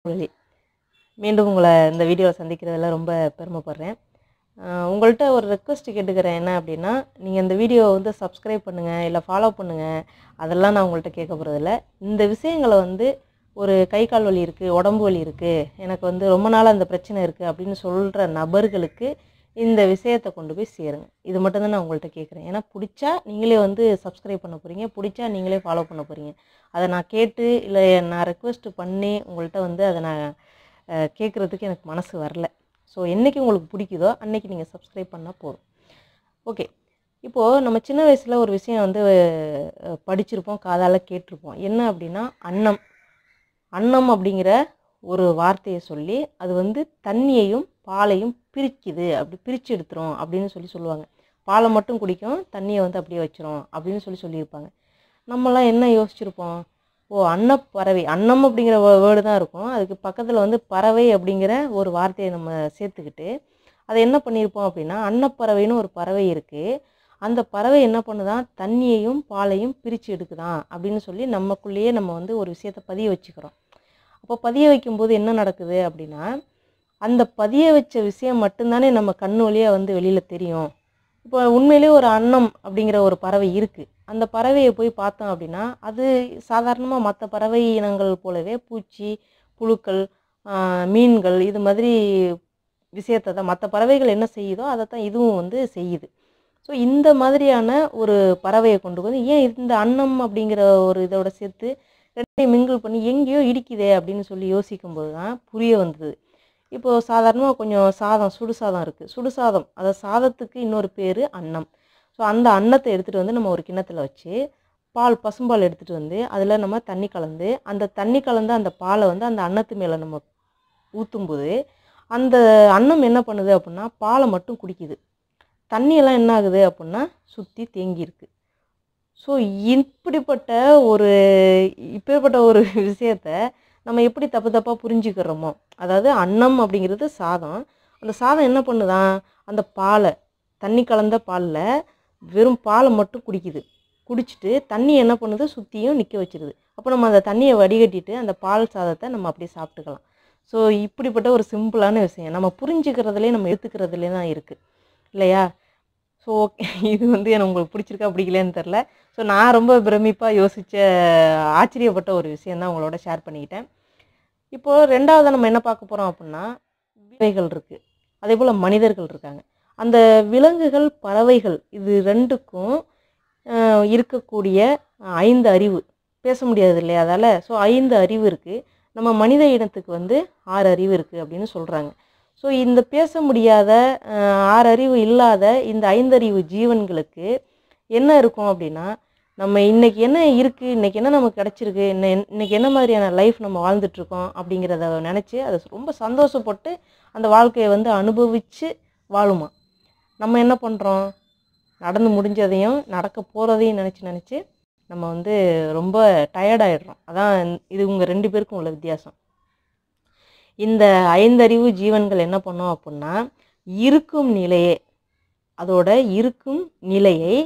வழி மீண்டும் உங்களை இந்த வீடியோவில் சந்திக்கிறதுல ரொம்ப பெருமைப்படுறேன் ஆஹ் உங்கள்கிட்ட ஒரு ரெக்வஸ்ட் கேட்டுக்கிறேன் என்ன அப்படின்னா நீங்கள் இந்த வீடியோவை வந்து சப்ஸ்கிரைப் பண்ணுங்கள் இல்லை ஃபாலோ பண்ணுங்கள் அதெல்லாம் நான் உங்கள்கிட்ட கேட்க போகிறதில்ல இந்த விஷயங்களை வந்து ஒரு கை கால் வலி இருக்குது உடம்பு வலி இருக்குது எனக்கு வந்து ரொம்ப நாளாக அந்த பிரச்சனை இருக்குது அப்படின்னு சொல்கிற நபர்களுக்கு இந்த விஷயத்தை கொண்டு போய் சேருங்க இது மட்டும்தான் நான் உங்கள்கிட்ட கேட்குறேன் ஏன்னா பிடிச்சா நீங்களே வந்து சப்ஸ்கிரைப் பண்ண போகிறீங்க பிடிச்சா நீங்களே ஃபாலோ பண்ண போகிறீங்க அதை நான் கேட்டு இல்லை நான் ரெக்வெஸ்ட் பண்ணி உங்கள்கிட்ட வந்து அதை நான் அஹ், கேட்குறதுக்கு எனக்கு மனசு வரல ஸோ என்னைக்கு உங்களுக்கு பிடிக்குதோ அன்னைக்கு நீங்கள் சப்ஸ்கிரைப் பண்ணால் போதும் ஓகே இப்போது நம்ம சின்ன வயசில் ஒரு விஷயம் வந்து அஹ், படிச்சிருப்போம் காதால் கேட்டிருப்போம் என்ன அப்படின்னா அன்னம் அன்னம் அப்படிங்கிற ஒரு வார்த்தையை சொல்லி அது வந்து தண்ணியையும் பாலையும் பிரிக்குது அப்படி பிரித்து எடுத்துரும் அப்படின்னு சொல்லி சொல்லுவாங்க பாலை மட்டும் குடிக்கும் தண்ணியை வந்து அப்படியே வச்சிரும் அப்படின்னு சொல்லி சொல்லியிருப்பாங்க நம்மலாம் என்ன யோசிச்சிருப்போம் ஓ அன்னப்பறவை அன்னம் அப்படிங்கிற வேர்டு தான் இருக்கும் அதுக்கு பக்கத்தில் வந்து பறவை அப்படிங்கிற ஒரு வார்த்தையை நம்ம சேர்த்துக்கிட்டு அதை என்ன பண்ணியிருப்போம் அப்படின்னா அன்னப்பறவைன்னு ஒரு பறவை இருக்குது அந்த பறவை என்ன பண்ணுதான் தண்ணியையும் பாலையும் பிரித்து எடுக்குதான் அப்படின்னு சொல்லி நமக்குள்ளேயே நம்ம வந்து ஒரு விஷயத்தை பதிய வச்சுக்கிறோம் அப்போ பதிய வைக்கும்போது என்ன நடக்குது அப்படின்னா அந்த பதிய வச்ச விஷயம் மட்டும்தானே நம்ம கண்ணு வழியாக வந்து வெளியில் தெரியும் இப்போ உண்மையிலேயே ஒரு அன்னம் அப்படிங்கிற ஒரு பறவை இருக்குது அந்த பறவையை போய் பார்த்தோம் அப்படின்னா அது சாதாரணமாக மற்ற பறவை இனங்கள் போலவே பூச்சி புழுக்கள் ஆஹ், மீன்கள் இது மாதிரி விஷயத்தை தான் மற்ற பறவைகள் என்ன செய்யுதோ அதை தான் இதுவும் வந்து செய்யுது ஸோ இந்த மாதிரியான ஒரு பறவையை கொண்டு வந்து ஏன் இந்த அன்னம் அப்படிங்கிற ஒரு இதோட சேர்த்து ரெண்டையும் மிங்கிள் பண்ணி எங்கேயோ இடிக்குதே அப்படின்னு சொல்லி யோசிக்கும்போது தான் புரிய வந்தது இப்போது சாதாரணமாக கொஞ்சம் சாதம் சுடு சாதம் இருக்குது சுடு சாதம் அதாவது சாதத்துக்கு இன்னொரு பேர் அன்னம் ஸோ அந்த அன்னத்தை எடுத்துகிட்டு வந்து நம்ம ஒரு கிண்ணத்தில் வச்சு பால் பசும்பால் எடுத்துகிட்டு வந்து அதில் நம்ம தண்ணி கலந்து அந்த தண்ணி கலந்து அந்த பாலை வந்து அந்த அன்னத்து மேலே நம்ம ஊற்றும்போது அந்த அன்னம் என்ன பண்ணுது அப்படின்னா பாலை மட்டும் குடிக்குது தண்ணியெல்லாம் என்ன ஆகுது அப்படின்னா சுற்றி தேங்கியிருக்கு ஸோ இப்படிப்பட்ட ஒரு இப்படிப்பட்ட ஒரு விஷயத்த நம்ம எப்படி தப்பு தப்பாக புரிஞ்சுக்கிறோமோ அதாவது அன்னம் அப்படிங்கிறது சாதம் அந்த சாதம் என்ன பண்ணுதான் அந்த பாலை தண்ணி கலந்த பாலில் வெறும் பாலை மட்டும் குடிக்குது குடிச்சிட்டு தண்ணி என்ன பண்ணுது சுற்றியும் நிற்க வச்சிருது அப்போ நம்ம அந்த தண்ணியை வடிகட்டிட்டு அந்த பால் சாதத்தை நம்ம அப்படியே சாப்பிட்டுக்கலாம் ஸோ இப்படிப்பட்ட ஒரு சிம்பிளான விஷயம் நம்ம புரிஞ்சுக்கிறதுலே நம்ம எடுத்துக்கிறதுலே தான் இருக்குது இல்லையா ஸோ ஓகே இது வந்து எனக்கு உங்களுக்கு பிடிச்சிருக்கா பிடிக்கலன்னு தெரில ஸோ நான் ரொம்ப பிரமிப்பாக யோசித்த ஆச்சரியப்பட்ட ஒரு விஷயம் தான் உங்களோட ஷேர் பண்ணிக்கிட்டேன் இப்போது ரெண்டாவது நம்ம என்ன பார்க்க போகிறோம் அப்படின்னா விலங்குகள் இருக்குது அதே போல் மனிதர்கள் இருக்காங்க அந்த விலங்குகள் பறவைகள் இது ரெண்டுக்கும் ஆஹ், இருக்கக்கூடிய ஐந்து அறிவு பேச முடியாது இல்லையா அதால் ஸோ ஐந்து அறிவு இருக்குது நம்ம மனித இனத்துக்கு வந்து ஆறு அறிவு இருக்குது அப்படின்னு சொல்கிறாங்க ஸோ இந்த பேச முடியாத ஆஹ், ஆறு அறிவு இல்லாத இந்த ஐந்தறிவு ஜீவன்களுக்கு என்ன இருக்கும் அப்படின்னா நம்ம இன்னைக்கு என்ன இருக்குது இன்னைக்கு என்ன நமக்கு கிடச்சிருக்கு இன்ன இன்னைக்கு என்ன மாதிரியான லைஃப் நம்ம வாழ்ந்துட்டுருக்கோம் அப்படிங்கிறத நினச்சி அதை ரொம்ப சந்தோஷப்பட்டு அந்த வாழ்க்கையை வந்து அனுபவித்து வாழுமா நம்ம என்ன பண்ணுறோம் நடந்து முடிஞ்சதையும் நடக்க போகிறதையும் நினச்சி நினச்சி நம்ம வந்து ரொம்ப டயர்டாயிடுறோம் அதான் இது உங்கள் ரெண்டு பேருக்கும் உள்ள வித்தியாசம் இந்த ஐந்தறிவு ஜீவன்கள் என்ன பண்ணோம் அப்படின்னா இருக்கும் நிலையே அதோட இருக்கும் நிலையை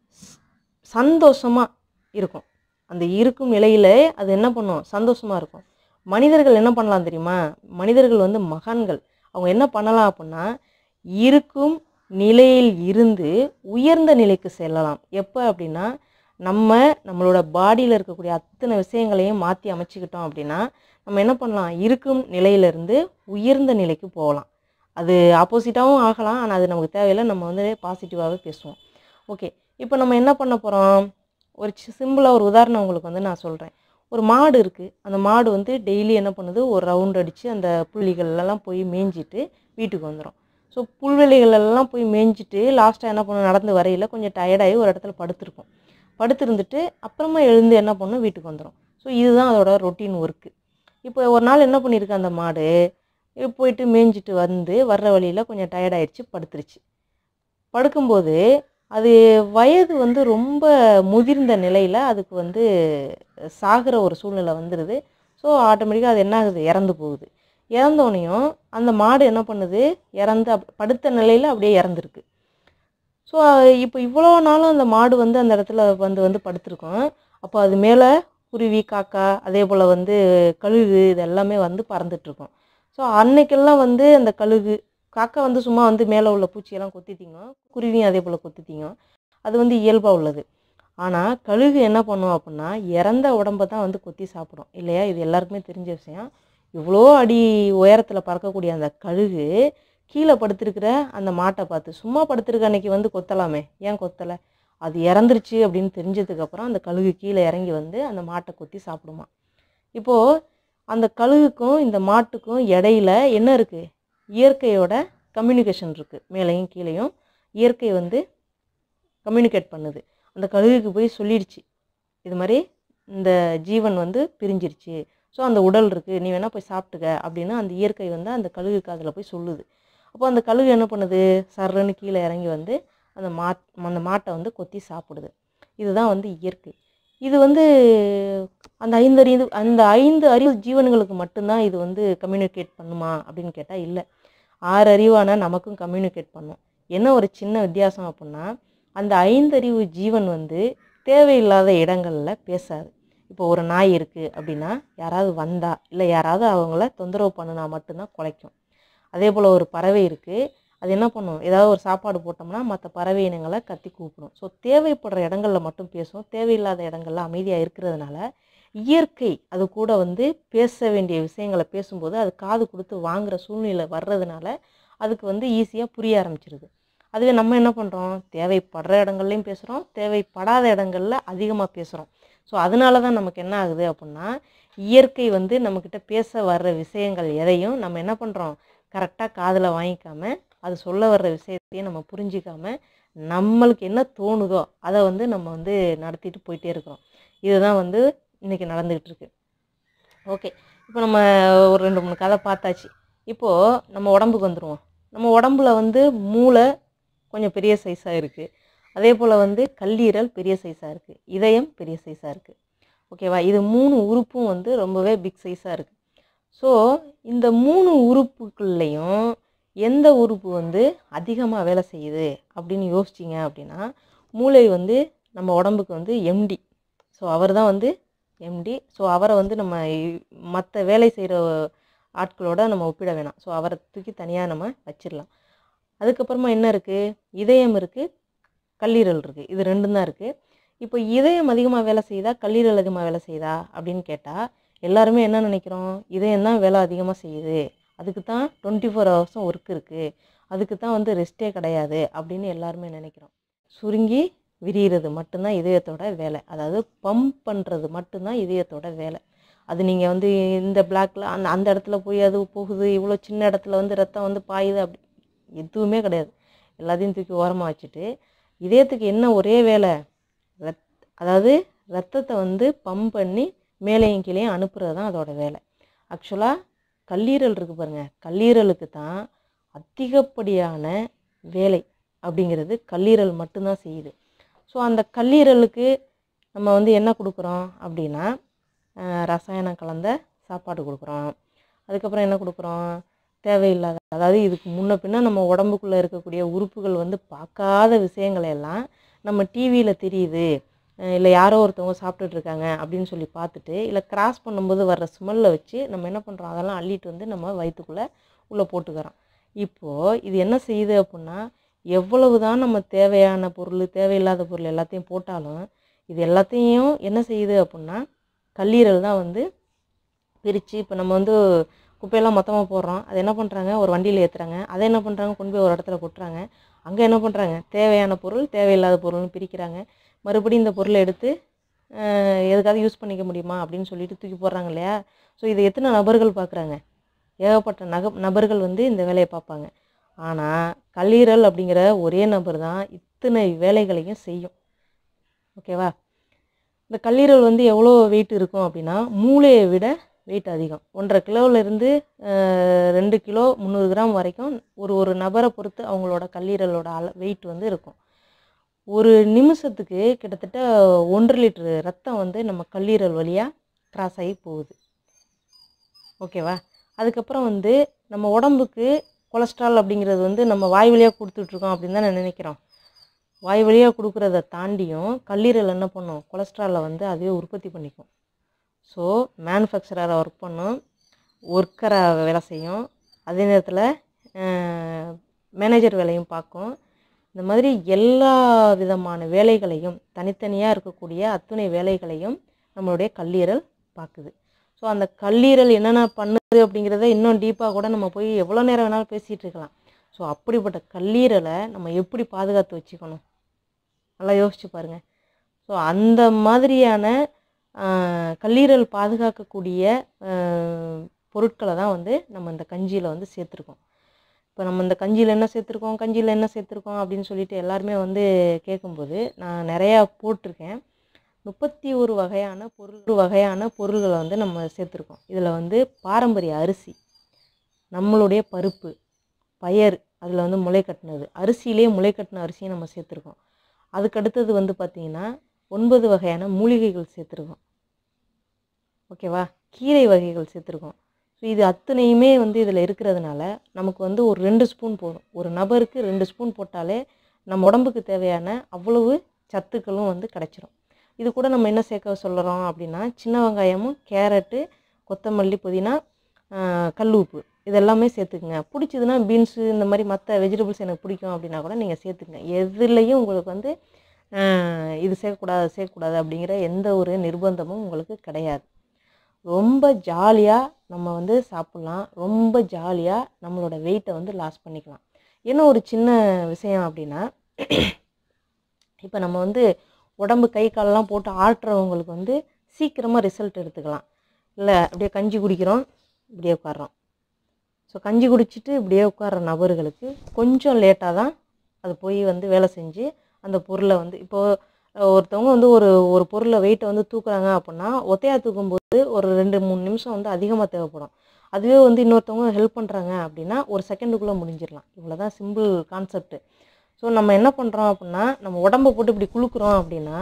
சந்தோஷமாக இருக்கும் அந்த இருக்கும் நிலையில் அது என்ன பண்ணும் சந்தோஷமாக இருக்கும் மனிதர்கள் என்ன பண்ணலாம் தெரியுமா மனிதர்கள் வந்து மகான்கள் அவங்க என்ன பண்ணலாம் அப்படின்னா இருக்கும் நிலையில் இருந்து உயர்ந்த நிலைக்கு செல்லலாம் எப்போ அப்படின்னா நம்ம நம்மளோட பாடியில் இருக்கக்கூடிய அத்தனை விஷயங்களையும் மாற்றி அமைச்சுக்கிட்டோம் அப்படின்னா நம்ம என்ன பண்ணலாம் இருக்கும் நிலையிலிருந்து உயர்ந்த நிலைக்கு போகலாம் அது ஆப்போசிட்டாகவும் ஆகலாம் ஆனால் அது நமக்கு தேவையில்லை நம்ம வந்து பாசிட்டிவாகவே பேசுவோம் ஓகே இப்போ நம்ம என்ன பண்ண போகிறோம் ஒரு சிம்பிளாக ஒரு உதாரணம் உங்களுக்கு வந்து நான் சொல்கிறேன் ஒரு மாடு இருக்குது அந்த மாடு வந்து டெய்லி என்ன பண்ணுது ஒரு ரவுண்ட் அடித்து அந்த புள்ளிகளெல்லாம் போய் மேய்ஞ்சிட்டு வீட்டுக்கு வந்துடும் ஸோ புல்வெளிகளெல்லாம் போய் மேய்ஞ்சிட்டு லாஸ்ட்டாக என்ன பண்ணும் நடந்து வரையில் கொஞ்சம் டயர்டாகி ஒரு இடத்துல படுத்திருக்கும் படுத்திருந்துட்டு அப்புறமா எழுந்து என்ன பண்ணும் வீட்டுக்கு வந்துடும் ஸோ இதுதான் அதோட ரொட்டீன் ஒர்க்கு இப்போ ஒரு நாள் என்ன பண்ணியிருக்கு அந்த மாடு இது போயிட்டு மேய்ஞ்சிட்டு வந்து வர்ற வழியில் கொஞ்சம் டயர்டாயிடுச்சு படுத்துருச்சு படுக்கும்போது அது வயது வந்து ரொம்ப முதிர்ந்த நிலையில் அதுக்கு வந்து சாகிற ஒரு சூழ்நிலை வந்துடுது ஸோ ஆட்டோமேட்டிக்காக அது என்ன ஆகுது இறந்து போகுது இறந்தோடனையும் அந்த மாடு என்ன பண்ணுது இறந்து அப் படுத்த நிலையில் அப்படியே இறந்துருக்கு ஸோ இப்போ இவ்வளோ நாளும் அந்த மாடு வந்து அந்த இடத்துல வந்து வந்து படுத்திருக்கோம் அப்போ அது மேலே குருவி காக்கா அதே போல் வந்து கழுகு இது எல்லாமே வந்து பறந்துட்டுருக்கும் ஸோ அன்னைக்கெல்லாம் வந்து அந்த கழுகு காக்கா வந்து சும்மா வந்து மேலே உள்ள பூச்சியெல்லாம் கொத்தி திங்கும் குருவியும் அதே போல் கொத்தி திங்கும் அது வந்து இயல்பாக உள்ளது ஆனால் கழுகு என்ன பண்ணும் அப்படின்னா இறந்த உடம்பை தான் வந்து கொத்தி சாப்பிடும் இல்லையா இது எல்லாருக்குமே தெரிஞ்ச விஷயம் இவ்வளோ அடி உயரத்தில் பறக்கக்கூடிய அந்த கழுகு கீழே படுத்திருக்கிற அந்த மாட்டை பார்த்து சும்மா படுத்திருக்க அன்னைக்கு வந்து கொத்தலாமே ஏன் கொத்தலை அது இறந்துருச்சு அப்படின்னு தெரிஞ்சதுக்கப்புறம் அந்த கழுகு கீழே இறங்கி வந்து அந்த மாட்டை கொத்தி சாப்பிடுமா இப்போது அந்த கழுகுக்கும் இந்த மாட்டுக்கும் இடையில என்ன இருக்குது இயற்கையோட கம்யூனிகேஷன் இருக்குது மேலேயும் கீழேயும் இயற்கை வந்து கம்யூனிகேட் பண்ணுது அந்த கழுகுக்கு போய் சொல்லிடுச்சு இது மாதிரி இந்த ஜீவன் வந்து பிரிஞ்சிருச்சு ஸோ அந்த உடல் இருக்குது நீ வேணால் போய் சாப்பிட்டுக்க அப்படின்னு அந்த இயற்கை வந்து அந்த கழுகுக்கு அதில் போய் சொல்லுது அப்போ அந்த கழுகு என்ன பண்ணுது சர்றன்னு கீழே இறங்கி வந்து அந்த மா அந்த மாட்டை வந்து கொத்தி சாப்பிடுது இதுதான் வந்து இயற்கை இது வந்து அந்த ஐந்து அறிவு அந்த ஐந்து அறிவு ஜீவன்களுக்கு மட்டும்தான் இது வந்து கம்யூனிகேட் பண்ணுமா அப்படின்னு கேட்டால் இல்லை ஆறு அறிவான நமக்கும் கம்யூனிகேட் பண்ணும் என்ன ஒரு சின்ன வித்தியாசம் அப்படின்னா அந்த ஐந்தறிவு ஜீவன் வந்து தேவையில்லாத இடங்களில் பேசாது இப்போ ஒரு நாய் இருக்குது அப்படின்னா யாராவது வந்தா இல்லை யாராவது அவங்கள தொந்தரவு பண்ணுனா மட்டும்தான் குலைக்கும் அதே போல் ஒரு பறவை இருக்குது அது என்ன பண்ணும் ஏதாவது ஒரு சாப்பாடு போட்டோம்னா மற்ற பறவை இனங்களை கத்தி கூப்பிடும் ஸோ தேவைப்படுற இடங்களில் மட்டும் பேசும் தேவையில்லாத இடங்கள்ல அமைதியாக இருக்கிறதுனால இயற்கை அது கூட வந்து பேச வேண்டிய விஷயங்களை பேசும்போது அது காது கொடுத்து வாங்குற சூழ்நிலை வர்றதுனால அதுக்கு வந்து ஈஸியாக புரிய ஆரம்பிச்சிருது அதுவே நம்ம என்ன பண்ணுறோம் தேவைப்படுற இடங்கள்லையும் பேசுகிறோம் தேவைப்படாத இடங்கள்ல அதிகமாக பேசுகிறோம் ஸோ அதனால தான் நமக்கு என்ன ஆகுது அப்படின்னா இயற்கை வந்து நம்மக்கிட்ட பேச வர்ற விஷயங்கள் எதையும் நம்ம என்ன பண்ணுறோம் கரெக்டாக காதில் வாங்கிக்காம அது சொல்ல வர்ற விஷயத்தையும் நம்ம புரிஞ்சிக்காம நம்மளுக்கு என்ன தோணுதோ அதை வந்து நம்ம வந்து நடத்திட்டு போயிட்டே இருக்கிறோம் இதுதான் வந்து இன்றைக்கி நடந்துக்கிட்டு இருக்கு ஓகே இப்போ நம்ம ஒரு ரெண்டு மூணு கதை பார்த்தாச்சு இப்போது நம்ம உடம்புக்கு வந்துடுவோம் நம்ம உடம்புல வந்து மூளை கொஞ்சம் பெரிய சைஸாக இருக்குது அதே போல் வந்து கல்லீரல் பெரிய சைஸாக இருக்குது இதயம் பெரிய சைஸாக இருக்குது ஓகேவா இது மூணு உறுப்பும் வந்து ரொம்பவே பிக் சைஸாக இருக்குது ஸோ இந்த மூணு உறுப்புக்குள்ளேயும் எந்த உறுப்பு வந்து அதிகமாக வேலை செய்யுது அப்படின்னு யோசிச்சிங்க அப்படின்னா மூளை வந்து நம்ம உடம்புக்கு வந்து எம்டி ஸோ அவர் தான் வந்து எம்டி ஸோ அவரை வந்து நம்ம மற்ற வேலை செய்கிற ஆட்களோட நம்ம ஒப்பிட வேணாம் ஸோ அவரை தூக்கி தனியாக நம்ம வச்சிடலாம் அதுக்கப்புறமா என்ன இருக்குது இதயம் இருக்குது கல்லீரல் இருக்குது இது ரெண்டும் தான் இருக்குது இப்போ இதயம் அதிகமாக வேலை செய்யுதா கல்லீரல் அதிகமாக வேலை செய்யுதா அப்படின்னு கேட்டால் எல்லாருமே என்ன நினைக்கிறோம் இதயம் தான் வேலை அதிகமாக செய்யுது அதுக்கு தான் டுவெண்ட்டி ஃபோர் ஹவர்ஸும் ஒர்க் இருக்குது அதுக்கு தான் வந்து ரெஸ்ட்டே கிடையாது அப்படின்னு எல்லாருமே நினைக்கிறோம் சுருங்கி விரிகிறது மட்டும்தான் இதயத்தோட வேலை அதாவது பம்ப் பண்ணுறது மட்டும்தான் இதயத்தோட வேலை அது நீங்கள் வந்து இந்த பிளாக்ல அந்த அந்த இடத்துல போய் அது போகுது இவ்வளோ சின்ன இடத்துல வந்து ரத்தம் வந்து பாயுது அப்படி எதுவுமே கிடையாது எல்லாத்தையும் தூக்கி ஓரமாக வச்சுட்டு இதயத்துக்கு என்ன ஒரே வேலை ரத் அதாவது ரத்தத்தை வந்து பம்ப் பண்ணி மேலேயும் கீழேயும் அனுப்புறது தான் அதோட வேலை ஆக்சுவலாக கல்லீரல் இருக்குது பாருங்கள் கல்லீரலுக்கு தான் அதிகப்படியான வேலை அப்படிங்கிறது கல்லீரல் மட்டும்தான் செய்யுது ஸோ அந்த கல்லீரலுக்கு நம்ம வந்து என்ன கொடுக்குறோம் அப்படின்னா அஹ், ரசாயனம் கலந்த சாப்பாடு கொடுக்குறோம் அதுக்கப்புறம் என்ன கொடுக்குறோம் தேவையில்லாத அதாவது இதுக்கு முன்ன பின்ன நம்ம உடம்புக்குள்ளே இருக்கக்கூடிய உறுப்புகள் வந்து பார்க்காத விஷயங்களை எல்லாம் நம்ம டிவியில் தெரியுது இல்லை யாரோ ஒருத்தவங்க சாப்பிட்டுட்டு இருக்காங்க அப்படின்னு சொல்லி பார்த்துட்டு இல்லை கிராஸ் பண்ணும்போது வர்ற ஸ்மெல்லை வச்சு நம்ம என்ன பண்ணுறோம் அதெல்லாம் அள்ளிட்டு வந்து நம்ம வயிற்றுக்குள்ளே உள்ளே போட்டுக்கிறோம் இப்போது இது என்ன செய்யுது அப்படின்னா எவ்வளவு தான் நம்ம தேவையான பொருள் தேவையில்லாத பொருள் எல்லாத்தையும் போட்டாலும் இது எல்லாத்தையும் என்ன செய்யுது அப்படின்னா கல்லீரல் தான் வந்து பிரித்து இப்போ நம்ம வந்து குப்பையெல்லாம் மொத்தமாக போடுறோம் அதை என்ன பண்ணுறாங்க ஒரு வண்டியில் ஏற்றுறாங்க அதை என்ன பண்ணுறாங்க கொண்டு போய் ஒரு இடத்துல கொட்டுறாங்க அங்கே என்ன பண்ணுறாங்க தேவையான பொருள் தேவையில்லாத பொருள்னு பிரிக்கிறாங்க மறுபடியும் இந்த பொருளை எடுத்து அஹ், எதுக்காவது யூஸ் பண்ணிக்க முடியுமா அப்படின்னு சொல்லிட்டு தூக்கி போடுறாங்க இல்லையா ஸோ இதை எத்தனை நபர்கள் பார்க்குறாங்க ஏகப்பட்ட நக நபர்கள் வந்து இந்த வேலையை பார்ப்பாங்க ஆனால் கல்லீரல் அப்படிங்கிற ஒரே நபர் தான் இத்தனை வேலைகளையும் செய்யும் ஓகேவா இந்த கல்லீரல் வந்து எவ்வளோ வெயிட் இருக்கும் அப்படின்னா மூளையை விட வெயிட் அதிகம் ஒன்றரை கிலோவிலேருந்து ரெண்டு கிலோ முந்நூறு கிராம் வரைக்கும் ஒரு ஒரு நபரை பொறுத்து அவங்களோட கல்லீரலோட அள வெயிட் வந்து இருக்கும் ஒரு நிமிஷத்துக்கு கிட்டத்தட்ட ஒன்றரை லிட்டரு ரத்தம் வந்து நம்ம கல்லீரல் வழியாக கிராஸ் ஆகி போகுது ஓகேவா அதுக்கப்புறம் வந்து நம்ம உடம்புக்கு கொலஸ்ட்ரால் அப்படிங்கிறது வந்து நம்ம வாய் வழியாக கொடுத்துட்ருக்கோம் அப்படின்னு தான் நினைக்கிறோம் வாய் வழியாக கொடுக்குறத தாண்டியும் கல்லீரல் என்ன பண்ணும் கொலஸ்ட்ராலை வந்து அதுவே உற்பத்தி பண்ணிக்கும் ஸோ மேனுஃபேக்சராக ஒர்க் பண்ணும் ஒர்க்கராக வேலை செய்யும் அதே நேரத்தில் மேனேஜர் வேலையும் பார்க்கும் இந்த மாதிரி எல்லா விதமான வேலைகளையும் தனித்தனியாக இருக்கக்கூடிய அத்துணை வேலைகளையும் நம்மளுடைய கல்லீரல் பார்க்குது ஸோ அந்த கல்லீரல் என்னென்ன பண்ணுது அப்படிங்கிறத இன்னும் டீப்பாக கூட நம்ம போய் எவ்வளோ நேரம் வேணாலும் பேசிகிட்டு இருக்கலாம் ஸோ அப்படிப்பட்ட கல்லீரலை நம்ம எப்படி பாதுகாத்து வச்சுக்கணும் நல்லா யோசிச்சு பாருங்கள் ஸோ அந்த மாதிரியான ஆஹ், கல்லீரல் பாதுகாக்கக்கூடிய ஆஹ், பொருட்களை தான் வந்து நம்ம இந்த கஞ்சியில் வந்து சேர்த்துருக்கோம் இப்போ நம்ம இந்த கஞ்சியில் என்ன சேர்த்துருக்கோம் கஞ்சியில் என்ன சேர்த்துருக்கோம் அப்படின்னு சொல்லிட்டு எல்லாருமே வந்து கேட்கும்போது நான் நிறையா போட்டிருக்கேன் முப்பத்தி ஒரு வகையான பொருள் ஒரு வகையான பொருள்களை வந்து நம்ம சேர்த்துருக்கோம் இதில் வந்து பாரம்பரிய அரிசி நம்மளுடைய பருப்பு பயறு அதில் வந்து முளை கட்டினது அரிசியிலே முளை கட்டின அரிசியும் நம்ம சேர்த்துருக்கோம் அதுக்கு அடுத்தது வந்து பார்த்திங்கன்னா ஒன்பது வகையான மூலிகைகள் சேர்த்துருக்கோம் ஓகேவா கீரை வகைகள் சேர்த்துருக்கோம் ஸோ இது அத்தனையுமே வந்து இதில் இருக்கிறதுனால நமக்கு வந்து ஒரு ரெண்டு ஸ்பூன் போதும் ஒரு நபருக்கு ரெண்டு ஸ்பூன் போட்டாலே நம்ம உடம்புக்கு தேவையான அவ்வளவு சத்துக்களும் வந்து கிடச்சிரும் இது கூட நம்ம என்ன சேர்க்க சொல்கிறோம் அப்படின்னா சின்ன வெங்காயமும் கேரட்டு கொத்தமல்லி புதினா ஆஹ், கல் உப்பு இதெல்லாமே சேர்த்துக்குங்க பிடிச்சதுன்னா பீன்ஸு இந்த மாதிரி மற்ற வெஜிடபிள்ஸ் எனக்கு பிடிக்கும் அப்படின்னா கூட நீங்கள் சேர்த்துக்குங்க எதுலேயும் உங்களுக்கு வந்து ஆஹ், இது சேர்க்கக்கூடாது அது சேர்க்கக்கூடாது அப்படிங்கிற எந்த ஒரு நிர்பந்தமும் உங்களுக்கு கிடையாது ரொம்ப ஜாலியாக நம்ம வந்து சாப்பிட்லாம் ரொம்ப ஜாலியாக நம்மளோட வெயிட்டை வந்து லாஸ் பண்ணிக்கலாம் என்ன ஒரு சின்ன விஷயம் அப்படின்னா இப்போ நம்ம வந்து உடம்பு கை காலெல்லாம் போட்டு ஆட்டுறவங்களுக்கு வந்து சீக்கிரமாக ரிசல்ட் எடுத்துக்கலாம் இல்லை அப்படியே கஞ்சி குடிக்கிறோம் இப்படியே உட்கார்றோம் ஸோ கஞ்சி குடிச்சிட்டு இப்படியே உட்கார்ற நபர்களுக்கு கொஞ்சம் லேட்டாக தான் அது போய் வந்து வேலை செஞ்சு அந்த பொருளை வந்து இப்போது ஒருத்தவங்க வந்து ஒரு ஒரு பொருளை வெயிட்டை வந்து தூக்குறாங்க அப்படின்னா ஒத்தையாக தூக்கும்போது ஒரு ரெண்டு மூணு நிமிஷம் வந்து அதிகமாக தேவைப்படும் அதுவே வந்து இன்னொருத்தவங்க ஹெல்ப் பண்ணுறாங்க அப்படின்னா ஒரு செகண்டுக்குள்ளே முடிஞ்சிடலாம் இவ்வளோ தான் சிம்பிள் கான்செப்ட் ஸோ நம்ம என்ன பண்ணுறோம் அப்படின்னா நம்ம உடம்பை போட்டு இப்படி குலுக்குறோம் அப்படின்னா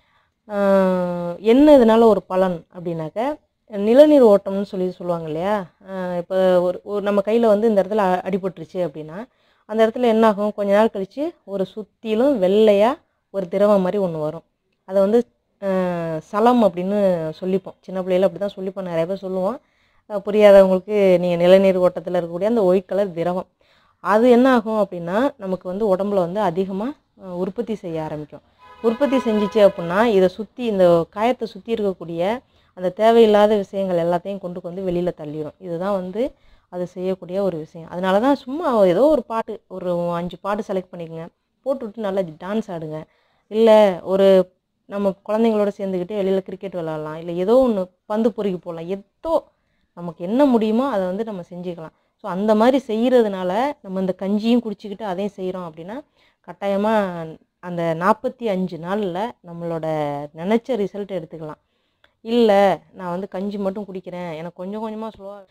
ஆஹ், என்ன இதனால ஒரு பலன் அப்படின்னாக்க நிலநீர் ஓட்டம்னு சொல்லி சொல்லுவாங்க இல்லையா இப்போ ஒரு ஒரு நம்ம கையில் வந்து இந்த இடத்துல அ- அடிபட்டுருச்சு அப்படின்னா அந்த இடத்துல என்ன ஆகும் கொஞ்ச நாள் கழித்து ஒரு சுற்றிலும் வெள்ளையாக ஒரு திரவம் மாதிரி ஒன்று வரும் அதை வந்து ஆஹ், சலம் அப்படின்னு சொல்லிப்போம் சின்ன பிள்ளையில அப்படி தான் சொல்லிப்போம் நிறைய பேர் சொல்லுவோம் அஹ், புரியாதவங்களுக்கு நீங்கள் நிலநீர் ஓட்டத்தில் இருக்கக்கூடிய அந்த ஒயிட் கலர் திரவம் அது என்ன ஆகும் அப்படின்னா நமக்கு வந்து உடம்புல வந்து அதிகமாக உற்பத்தி செய்ய ஆரம்பிக்கும் உற்பத்தி செஞ்சிச்சு அப்படின்னா இதை சுற்றி இந்த காயத்தை சுற்றி இருக்கக்கூடிய அந்த தேவையில்லாத விஷயங்கள் எல்லாத்தையும் கொண்டு வந்து வெளியில் தள்ளிடும் இதுதான் வந்து அது செய்யக்கூடிய ஒரு விஷயம் அதனால தான் சும்மா ஏதோ ஒரு பாட்டு ஒரு அஞ்சு பாட்டு செலக்ட் பண்ணிக்கோங்க போட்டுவிட்டு நல்லா டான்ஸ் ஆடுங்க இல்லை ஒரு நம்ம குழந்தைங்களோட சேர்ந்துக்கிட்டு வெளியில் கிரிக்கெட் விளாட்லாம் இல்லை ஏதோ ஒன்று பந்து பொறுக்கி போடலாம் ஏதோ நமக்கு என்ன முடியுமோ அதை வந்து நம்ம செஞ்சுக்கலாம் ஸோ அந்த மாதிரி செய்கிறதுனால நம்ம இந்த கஞ்சியும் குடிச்சிக்கிட்டு அதையும் செய்கிறோம் அப்படின்னா கட்டாயமாக அந்த நாற்பத்தி அஞ்சு நாளில் நம்மளோட நினச்ச ரிசல்ட் எடுத்துக்கலாம் இல்லை நான் வந்து கஞ்சி மட்டும் குடிக்கிறேன் எனக்கு கொஞ்சம் கொஞ்சமாக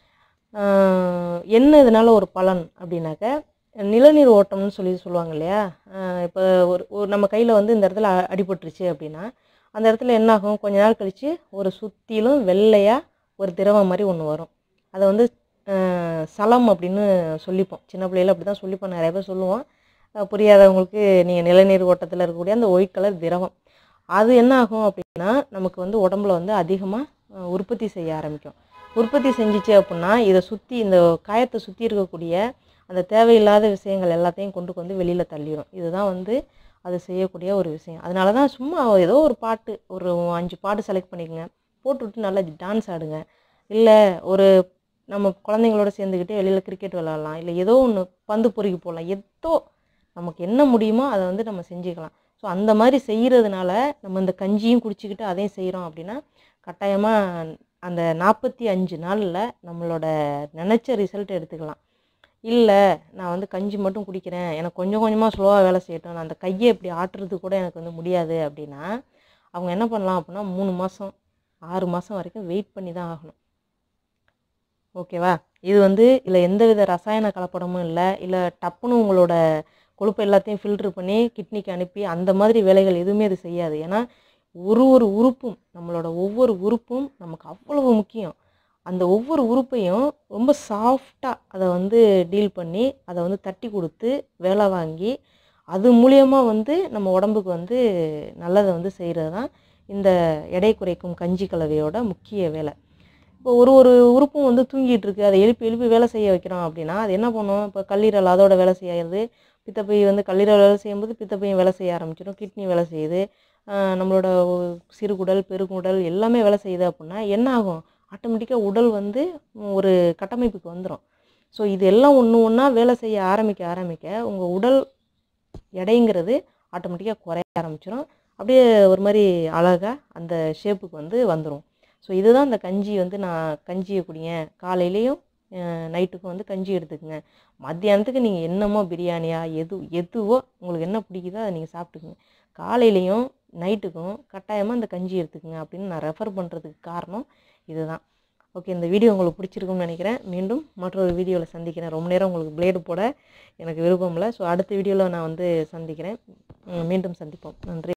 ஸ்லோவாக என்ன இதனால ஒரு பலன் அப்படின்னாக்க நிலநீர் ஓட்டம்னு சொல்லி சொல்லுவாங்க இல்லையா இப்போ ஒரு ஒரு நம்ம கையில் வந்து இந்த இடத்துல அ- அடிபட்டுருச்சு அப்படின்னா அந்த இடத்துல என்ன ஆகும் கொஞ்ச நாள் கழித்து ஒரு சுற்றிலும் வெள்ளையாக ஒரு திரவம் மாதிரி ஒன்று வரும் அதை வந்து ஆஹ், சலம் அப்படின்னு சொல்லிப்போம் சின்ன பிள்ளையில அப்படி தான் சொல்லிப்போம் நிறைய பேர் சொல்லுவோம் அஹ், புரியாதவங்களுக்கு நீங்கள் நிலநீர் ஓட்டத்தில் இருக்கக்கூடிய அந்த ஒயிட் கலர் திரவம் அது என்ன ஆகும் அப்படின்னா நமக்கு வந்து உடம்புல வந்து அதிகமாக உற்பத்தி செய்ய ஆரம்பிக்கும் உற்பத்தி செஞ்சிச்சு அப்படின்னா இதை சுற்றி இந்த காயத்தை சுற்றி இருக்கக்கூடிய அந்த தேவையில்லாத விஷயங்கள் எல்லாத்தையும் கொண்டு வந்து வெளியில் தள்ளிடும் இதுதான் வந்து அது செய்யக்கூடிய ஒரு விஷயம் அதனால தான் சும்மா ஏதோ ஒரு பாட்டு ஒரு அஞ்சு பாட்டு செலக்ட் பண்ணிக்கோங்க போட்டுவிட்டு நல்லா டான்ஸ் ஆடுங்க இல்லை ஒரு நம்ம குழந்தைங்களோட சேர்ந்துக்கிட்டு வெளியில் கிரிக்கெட் விளாட்லாம் இல்லை ஏதோ ஒன்று பந்து பொறுக்கி போடலாம் ஏதோ நமக்கு என்ன முடியுமோ அதை வந்து நம்ம செஞ்சுக்கலாம் ஸோ அந்த மாதிரி செய்கிறதுனால நம்ம இந்த கஞ்சியும் குடிச்சிக்கிட்டு அதையும் செய்கிறோம் அப்படின்னா கட்டாயமாக அந்த நாற்பத்தி அஞ்சு நாளில் நம்மளோட நினச்ச ரிசல்ட் எடுத்துக்கலாம் இல்லை நான் வந்து கஞ்சி மட்டும் குடிக்கிறேன் எனக்கு கொஞ்சம் கொஞ்சமாக ஸ்லோவாக வேலை செய்யட்டும் நான் அந்த கையை இப்படி ஆட்டுறது கூட எனக்கு வந்து முடியாது அப்படின்னா அவங்க என்ன பண்ணலாம் அப்படின்னா மூணு மாதம் ஆறு மாதம் வரைக்கும் வெயிட் பண்ணி தான் ஆகணும் ஓகேவா இது வந்து இதில் எந்தவித ரசாயன கலப்படமும் இல்லை இல்லை டப்புன்னு உங்களோட கொழுப்பு எல்லாத்தையும் ஃபில்ட்ரு பண்ணி கிட்னிக்கு அனுப்பி அந்த மாதிரி வேலைகள் எதுவுமே இது செய்யாது ஏன்னா ஒரு ஒரு உறுப்பும் நம்மளோட ஒவ்வொரு உறுப்பும் நமக்கு அவ்வளவு முக்கியம் அந்த ஒவ்வொரு உறுப்பையும் ரொம்ப சாஃப்டாக அதை வந்து டீல் பண்ணி அதை வந்து தட்டி கொடுத்து வேலை வாங்கி அது மூலியமாக வந்து நம்ம உடம்புக்கு வந்து நல்லதை வந்து செய்கிறது தான் இந்த எடை குறைக்கும் கஞ்சி கலவையோட முக்கிய வேலை இப்போ ஒரு ஒரு உறுப்பும் வந்து தூங்கிட்டு இருக்கு அதை எழுப்பி எழுப்பி வேலை செய்ய வைக்கிறோம் அப்படின்னா அது என்ன பண்ணும் இப்போ கல்லீரல் அதோட வேலை செய்யாது பித்தப்பை வந்து கல்லீரல் வேலை செய்யும்போது பித்தப்பையும் வேலை செய்ய ஆரம்பிச்சிடும் கிட்னி வேலை செய்யுது ஆஹ் நம்மளோட ஒ- சிறுகுடல் பெருங்குடல் எல்லாமே வேலை செய்யுது அப்படின்னா என்ன ஆகும் ஆட்டோமேட்டிக்காக உடல் வந்து ஒரு கட்டமைப்புக்கு வந்துடும் ஸோ இது எல்லாம் ஒன்று ஒன்றா வேலை செய்ய ஆரம்பிக்க ஆரம்பிக்க உங்கள் உடல் எடைங்கிறது ஆட்டோமேட்டிக்காக குறைய ஆரம்பிச்சிடும் அப்படியே ஒரு மாதிரி அழகாக அந்த ஷேப்புக்கு வந்து வந்துடும் ஸோ இதுதான் இந்த கஞ்சி வந்து நான் கஞ்சியை குடிங்க காலையிலையும் நைட்டுக்கும் வந்து கஞ்சி எடுத்துக்கங்க மத்தியானத்துக்கு நீங்கள் என்னமோ பிரியாணியா எது எதுவோ உங்களுக்கு என்ன பிடிக்குதோ அதை நீங்கள் சாப்பிட்டுக்குங்க காலையிலையும் நைட்டுக்கும் கட்டாயமாக இந்த கஞ்சி எடுத்துக்கங்க அப்படின்னு நான் ரெஃபர் பண்ணுறதுக்கு காரணம் இதுதான் ஓகே இந்த வீடியோ உங்களுக்கு பிடிச்சிருக்கும்னு நினைக்கிறேன் மீண்டும் மற்றொரு வீடியோவில் சந்திக்கிறேன் ரொம்ப நேரம் உங்களுக்கு பிளேடு போட எனக்கு விருப்பம் இல்லை ஸோ அடுத்த வீடியோவில் நான் வந்து சந்திக்கிறேன் உம் மீண்டும் சந்திப்போம் நன்றி